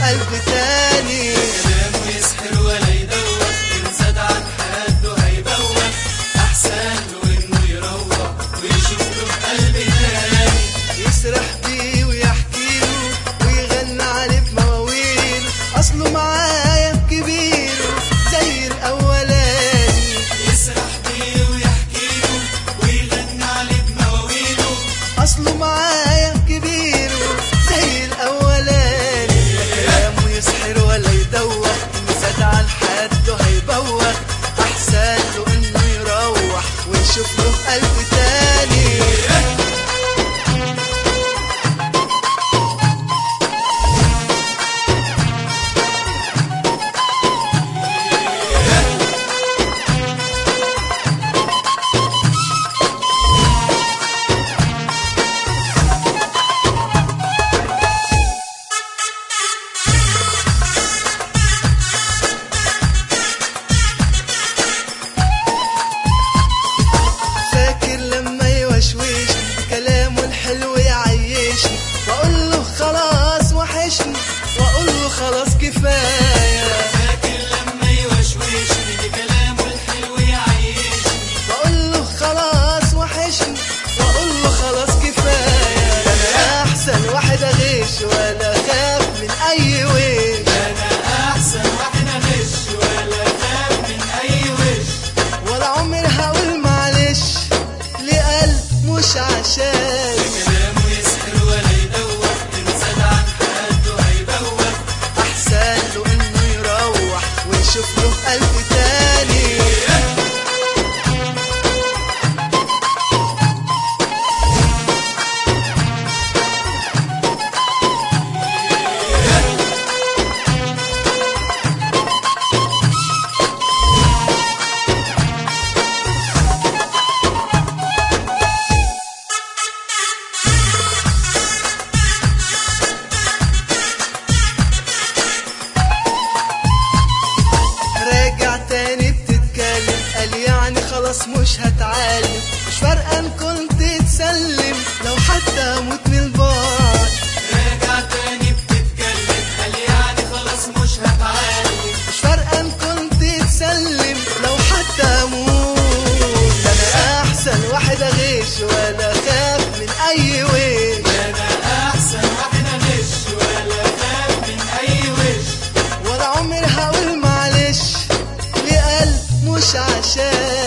قلب تاني كلامه يسحر ولا يدوخ إن زاد عن حده هيبوخ أحسن له إنه يروح ويشوف له قلب تاني يسرح بيه ويحكي له ويغنى عليه بمواويل اصله معايا كبير زي الاولاني يسرح بيه ويحكي له ويغني عليه بمواويله اصله معايا كبير زي الاولاني كلامه يسحر ولا يدوخ ان زاد عن حده هيبوخ احسن له انه يروح ويشوف له قلب تاني فاكر لما يوشوشني بكلامه الحلو يعيشني واقول له خلاص وحشني واقول له خلاص كفايه فاكر لما يوشوشني بكلامه الحلو يعيشني واقول له خلاص وحشني واقول له خلاص كفايه انا احسن واحد اغش ولا خاف من اي وش أنا أحسن واحد أغش ولا خاف من أي وش ولا عمري هقول معلش لقلب مش عشان كلامه يسحر ولا يدوخ إن زاد عن حده هيبوخ احسن له انه يروح ويشوف له قلب تاني راجع تاني بتتكلم قال يعني خلاص مش هتعلم مش فارقه ان كنت تسلم لو حتى اموت من البعد راجع تاني بتتكلم قال يعني خلاص مش هتعلم مش فارقه ان كنت تسلم لو حتى اموت انا احسن واحد اغش ولا خاف من اي وش أنا أحسن واحد أغش ولا خاف من أي وش ولا عمري هقول معلش لقلب مش عشان